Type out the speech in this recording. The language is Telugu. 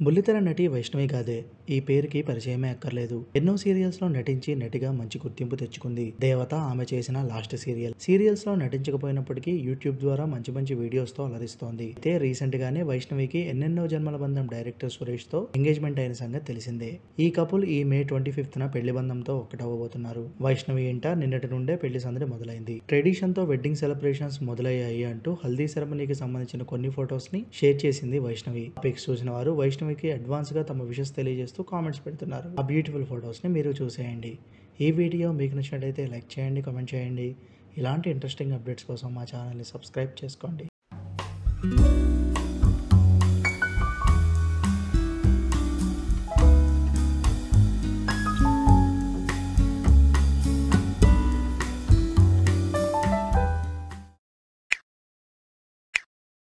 బుల్లితెర నటి వైష్ణవి గాదే ఈ పేరుకి పరిచయమే అక్కర్లేదు ఎన్నో సీరియల్స్ లో నటించి నటిగా మంచి గుర్తింపు తెచ్చుకుంది దేవత ఆమె చేసిన లాస్ట్ సీరియల్ సీరియల్స్ లో నటించకపోయినప్పటికీ యూట్యూబ్ ద్వారా మంచి మంచి వీడియోస్ తో అలరిస్తోంది అయితే రీసెంట్ గానే వైష్ణవికి ఎన్నెన్నో జన్మల బంధం డైరెక్టర్ సురేష్ తో ఎంగేజ్మెంట్ అయిన సంగతి తెలిసిందే ఈ కపుల్ ఈ మే ట్వంటీ ఫిఫ్త్ న పెళ్లి బంధంతో ఒక్కటవ్వబోతున్నారు వైష్ణవి ఇంట నిన్నటి నుండే పెళ్లి సందడి మొదలైంది ట్రెడిషన్ తో వెడ్డింగ్ సెలబ్రేషన్స్ మొదలయ్యాయి అంటూ హల్దీ సెరమనీకి సంబంధించిన కొన్ని ఫొటోస్ ని షేర్ చేసింది వైష్ణవి పిక్స్ చూసిన వారు వైష్ణవికి అడ్వాన్స్ గా తమ విషెస్ తెలియజేస్తూ కామెంట్స్ పెడుతున్నారు ఆ బ్యూటిఫుల్ ఫొటోస్ ని మీరు చూసేయండి ఈ వీడియో మీకు నచ్చినట్లయితే లైక్ చేయండి కామెంట్ చేయండి ఇలాంటి ఇంట్రెస్టింగ్ అప్డేట్స్ కోసం మా ఛానల్ని సబ్స్క్రైబ్ చేసుకోండి